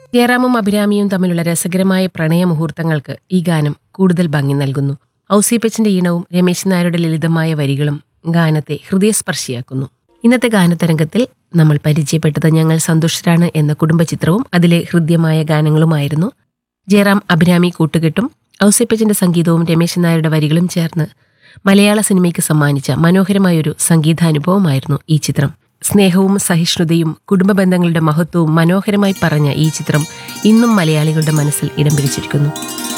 ജയറാമും അഭിരാമിയും തമ്മിലുള്ള രസകരമായ പ്രണയ മുഹൂർത്തങ്ങൾക്ക് ഈ ഗാനം കൂടുതൽ ഭംഗി നൽകുന്നു ഔസിപ്പച്ചന്റെ ഈണവും രമേശ് നായരുടെ ലളിതമായ വരികളും ഗാനത്തെ ഹൃദയസ്പർശിയാക്കുന്നു ഇന്നത്തെ ഗാനതരംഗത്തിൽ നമ്മൾ പരിചയപ്പെട്ടത് ഞങ്ങൾ സന്തുഷ്ടരാണ് എന്ന കുടുംബചിത്രവും അതിലെ ഹൃദ്യമായ ഗാനങ്ങളുമായിരുന്നു ജയറാം അഭിരാമി കൂട്ടുകെട്ടും ഔസിപ്പച്ചന്റെ സംഗീതവും രമേശ് നായരുടെ വരികളും ചേർന്ന് മലയാള സിനിമയ്ക്ക് സമ്മാനിച്ച മനോഹരമായൊരു സംഗീതാനുഭവമായിരുന്നു ഈ ചിത്രം സ്നേഹവും സഹിഷ്ണുതയും കുടുംബ ബന്ധങ്ങളുടെ മഹത്വവും മനോഹരമായി പറഞ്ഞ ഈ ചിത്രം ഇന്നും മലയാളികളുടെ മനസ്സിൽ ഇടം പിടിച്ചിരിക്കുന്നു